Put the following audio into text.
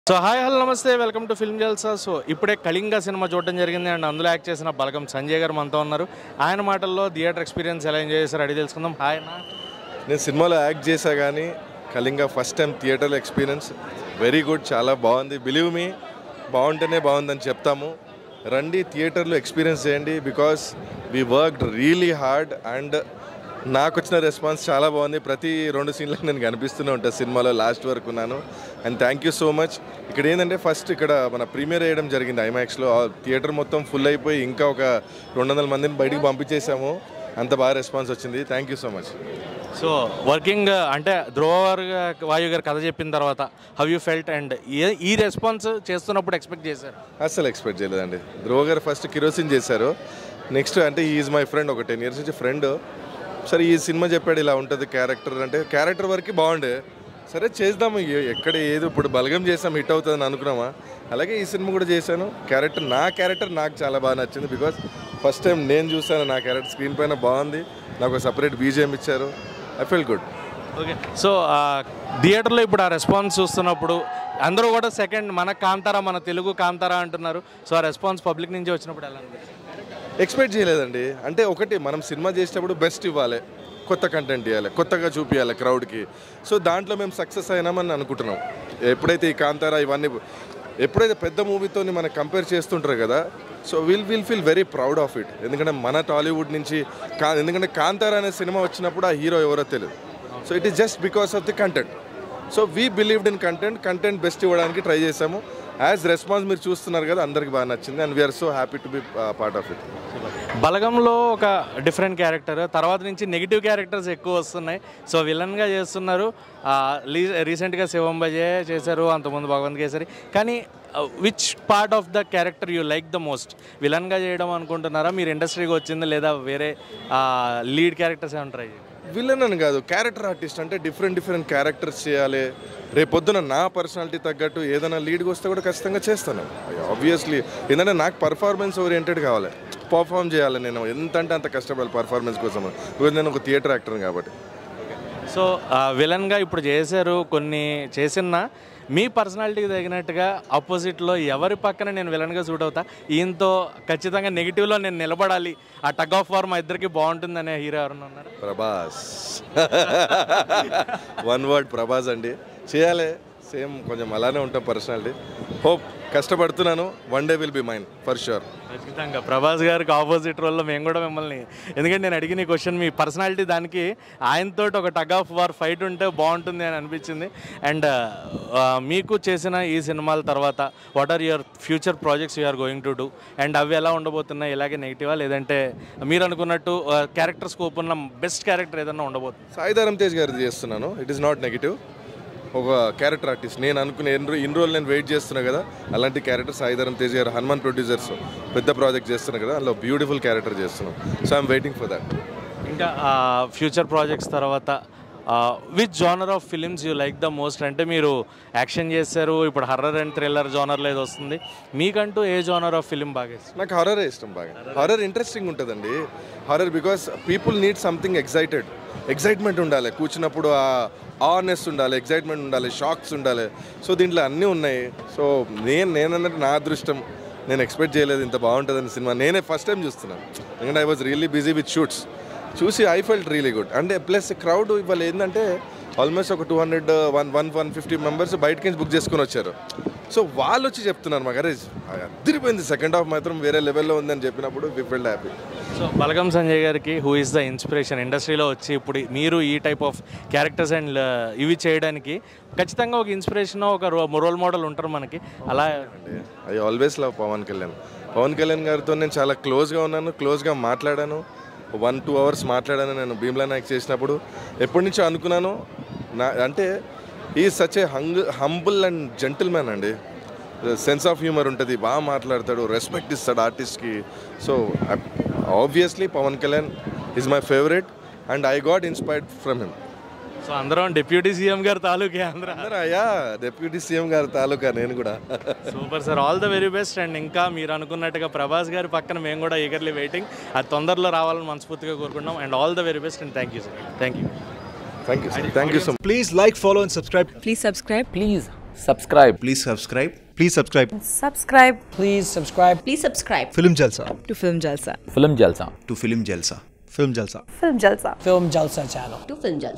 So hi hello namaste welcome to film Jalsa so ఇప్పుడే Kalinga cinema చూడడం జరిగింది అండ్ అందులో యాక్ట్ చేసిన బలగం సంజయ్ గారు మనతో ఉన్నారు ఆయన మాటల్లో థియేటర్ ఎక్స్పీరియన్స్ ఎలా ఎంజాయ్ చేశారు అడిగి తెలుసుకుందాం హాయ్ అన్న నేను సినిమాలో యాక్ట్ చేశా కానీ Kalinga first time theatre experience very good చాలా బాగుంది బిలీవ్ మీ బాగుంటేనే బాగుందని చెప్తాము రండి థియేటర్లో ఎక్స్పీరియన్స్ చేయండి because we worked really hard and నాకు వచ్చిన రెస్పాన్స్ చాలా బాగుంది ప్రతి రెండు సీన్లకు నేను కనిపిస్తూనే ఉంటాను సినిమాలో లాస్ట్ వరకు ఉన్నాను and thank you so much ఇక్కడ ఏంటంటే ఫస్ట్ ఇక్కడ మన ప్రీమియర్ వేయడం జరిగింది ఐమాక్స్లో థియేటర్ మొత్తం ఫుల్ అయిపోయి ఇంకా ఒక రెండు వందల మందిని బయటికి పంపించేసాము అంత బాగా రెస్పాన్స్ వచ్చింది thank you so much so working అంటే ధ్రువర్ వాయు గారు కథ చెప్పిన తర్వాత హౌ యూ ఫెల్ట్ అండ్ ఈ రెస్పాన్స్ చేస్తున్నప్పుడు ఎక్స్పెక్ట్ చేశారు అస్సలు ఎక్స్పెక్ట్ చేయలేదండి ధ్రువ గారు ఫస్ట్ కిరోసిన్ చేశారు నెక్స్ట్ అంటే ఈజ్ మై ఫ్రెండ్ ఒక టెన్ ఇయర్స్ నుంచి ఫ్రెండ్ సరే ఈ సినిమా చెప్పాడు ఇలా ఉంటుంది క్యారెక్టర్ అంటే క్యారెక్టర్ వరకు బాగుండే సరే చేద్దాం ఎ- ఎక్కడ ఏదో ఇప్పుడు బలగం చేసాం హిట్ అవుతుందని అనుకున్నామా అలాగే ఈ సినిమా కూడా చేశాను క్యారెక్టర్ నా క్యారెక్టర్ నాకు చాలా బాగా నచ్చింది బికాస్ ఫస్ట్ టైం నేను చూసాను నా క్యారెక్టర్ స్క్రీన్ పైన బాగుంది నాకు సపరేట్ బీజేఎం ఇచ్చారు I feel good okay so థియేటర్లో ఇప్పుడు ఆ రెస్పాన్స్ చూస్తున్నప్పుడు అందరూ కూడా సెకండ్ మన కాంతారా మన తెలుగు కాంతారా అంటున్నారు సో ఆ రెస్పాన్స్ పబ్లిక్ నుంచి వచ్చినప్పుడు ఎలా అనిపించింది ఎక్స్పెక్ట్ చేయలేదండి అంటే ఒకటి మనం సినిమా చేసేటప్పుడు బెస్ట్ ఇవ్వాలి కొత్త కంటెంట్ ఇవ్వాలి కొత్తగా చూపించాలి క్రౌడ్కి సో దాంట్లో మేము సక్సెస్ అయినామని అనుకుంటున్నాం ఎప్పుడైతే ఈ కాంతారా ఇవన్నీ ఎప్పుడైతే పెద్ద మూవీతో మనం కంపేర్ చేస్తుంటారు కదా so will will feel very proud of it ఎందుకంటే మన టాలీవుడ్ నుంచి కా ఎందుకంటే కాంతారా అనే సినిమా వచ్చినప్పుడు ఆ హీరో ఎవరో తెలియదు so it is just because of the content so we believed in content content best ఇవ్వడానికి ట్రై చేసాము యాజ్ రెస్పాన్స్ మీరు చూస్తున్నారు కదా అందరికి బాగా నచ్చింది and we are so happy to be part of it బలగంలో ఒక డిఫరెంట్ క్యారెక్టర్ తర్వాత నుంచి నెగిటివ్ క్యారెక్టర్స్ ఎక్కువ వస్తున్నాయి సో విలన్గా చేస్తున్నారు ఆ, రీ- రీసెంట్గా శివం బజే చేశారు అంతకుముందు భగవంత్ కేసరి కానీ which part of the character you like the most విలన్గా చేయడం అనుకుంటున్నారా మీరు ఇండస్ట్రీకి వచ్చింది లేదా వేరే లీడ్ క్యారెక్టర్స్ ఏమైనా ట్రై చేయండి విలన్ అని కాదు క్యారెక్టర్ ఆర్టిస్ట్ అంటే డిఫరెంట్ డిఫరెంట్ క్యారెక్టర్స్ చేయాలి రేపొద్దున నా పర్సనాలిటీ తగ్గట్టు ఏదైనా లీడ్కి వస్తే కూడా ఖచ్చితంగా చేస్తాను ఆబ్వియస్లీ ఏంటంటే నాకు పర్ఫార్మెన్స్ ఓరియంటెడ్ కావాలి పర్ఫామ్ చేయాలి నేను ఎంత అంటే అంత కష్టపడాలి పర్ఫార్మెన్స్ కోసం బికాజ్ నేను ఒక థియేటర్ యాక్టర్ కాబట్టి సో విలన్గా ఇప్పుడు చేశారు కొన్ని చేసిన మీ పర్సనాలిటీకి తగినట్టుగా ఆపోజిట్లో ఎవరి పక్కన నేను విలన్గా సూట్ అవుతా ఈయనతో ఖచ్చితంగా నెగిటివ్లో నేను నిలబడాలి ఆ టగ్ ఆఫ్ వార్ మా ఇద్దరికి బాగుంటుందనే హీరో ఎవరైనా ఉన్నారు ప్రభాస్ వన్ వర్డ్ ప్రభాస్ అండి చేయాలి సేమ్ కొంచెం అలానే ఉంటాం పర్సనాలిటీ హోప్ కష్టపడుతున్నాను one day will be mine for sure ఖచ్చితంగా ప్రభాస్ గారికి ఆపోజిట్ రోల్లో మేము కూడా మిమ్మల్ని ఎందుకంటే నేను అడిగిన ఈ క్వశ్చన్ మీ పర్సనాలిటీ దానికి ఆయనతో ఒక టగ్ ఆఫ్ వార్ ఫైట్ ఉంటే బాగుంటుంది అని అనిపించింది అండ్ మీకు చేసిన ఈ సినిమాల తర్వాత what are your future projects you are going to do and అవి ఎలా ఉండబోతున్నాయి ఇలాగే నెగిటివా లేదంటే మీరు అనుకున్నట్టు క్యారెక్టర్ స్కోప్ ఉన్న బెస్ట్ క్యారెక్టర్ ఏదైనా ఉండబోతుంది సాయిధరం తేజ్ గారిది చేస్తున్నాను ఇట్ ఈస్ నాట్ నెగిటివ్ ఒక క్యారెక్టర్ ఆర్టిస్ట్ నేను అనుకునే ఎన్ని రో- ఇన్ని రోజులు నేను వెయిట్ చేస్తున్నా కదా అలాంటి క్యారెక్టర్ సాయిధరం తేజ్ గారు హనుమాన్ ప్రొడ్యూసర్స్ పెద్ద ప్రాజెక్ట్ చేస్తున్నా కదా అందులో బ్యూటిఫుల్ క్యారెక్టర్ చేస్తున్నాం so I'm waiting for that ఇంకా ఫ్యూచర్ ప్రాజెక్ట్స్ తర్వాత which genre of films you like the most అంటే మీరు యాక్షన్ చేశారు ఇప్పుడు హర్రర్ అండ్ థ్రిల్లర్ జానర్లో ఏదో వస్తుంది మీకంటూ ఏ జానర్ ఆఫ్ ఫిలిం బాగా ఇష్టం నాకు హారరే ఇష్టం బాగా హారర్ ఇంట్రెస్టింగ్ ఉంటుందండి horror because people need something excited excitement ఉండాలి కూర్చున్నప్పుడు ఆ ఆనెస్ ఉండాలి ఎక్సైట్మెంట్ ఉండాలి షాక్స్ ఉండాలి సో దీంట్లో అన్నీ ఉన్నాయి సో నేను నేనన్నట్టు నా అదృష్టం నేను ఎక్స్పెక్ట్ చేయలేదు ఇంత బాగుంటుందని సినిమా నేనే ఫస్ట్ టైం చూస్తున్నాను ఎందుకంటే I was really busy with shoots చూసి ఐ ఫెల్ట్ రియలీ గుడ్ అంటే ప్లస్ క్రౌడ్ ఇవాళ ఏంటంటే ఆల్మోస్ట్ ఒక two hundred one one one fifty members బయటకి నుంచి బుక్ చేసుకొని వచ్చారు సో వాళ్ళు వచ్చి చెప్తున్నారు మాకు అరే అదిరిపోయింది సెకండ్ హాఫ్ మాత్రం వేరే లెవెల్లో ఉందని చెప్పినప్పుడు we felt happy so Balagam Sanjay గారికి హూ ఇస్ ద ఇన్స్పిరేషన్ ఇండస్ట్రీలో వచ్చి ఇప్పుడు మీరు ఈ టైప్ ఆఫ్ క్యారెక్టర్స్ అండ్ ఇవి చేయడానికి ఖచ్చితంగా ఒక ఇన్స్పిరేషన్ ఒక రోల్ మోడల్ ఉంటారు మనకి అలా అండి I always love Pavan Kalyan Pavan Kalyan గారితో నేను చాలా క్లోజ్గా ఉన్నాను క్లోజ్గా మాట్లాడాను వన్ టూ అవర్స్ మాట్లాడాను నేను భీమ్లా నాయక్ చేసినప్పుడు ఎప్పటి నుంచో అనుకున్నాను నా అంటే ఈ such a hung humble and gentleman అండి సెన్స్ ఆఫ్ హ్యూమర్ ఉంటుంది బాగా మాట్లాడతాడు రెస్పెక్ట్ ఇస్తాడు ఆర్టిస్ట్కి so obviously Pavan Kalyan is my favourite and I got inspired from him so అందరం డిప్యూటీ సీఎం గారు తాలూకే ఆంధ్ర అందరూ అయ్యా డిప్యూటీ సీఎం గారి తాలూకా నేను కూడా super sir all the very best and ఇంకా మీరు అనుకున్నట్టుగా ప్రభాస్ గారి పక్కన మేము కూడా ఈగర్లీ వెయిటింగ్ అది తొందరలో రావాలని మనస్ఫూర్తిగా కోరుకుంటున్నాం and all the very best and thank you sir thank you thank you sir thank you so much Please like, follow, and subscribe. Please subscribe. Please subscribe Please subscribe. Please subscribe. subscribe Please subscribe. please subscribe Film Jalsa. to film jalsa film jalsa To Film Jalsa. Film Jalsa. film jalsa Film Jalsa channel. to film jalsa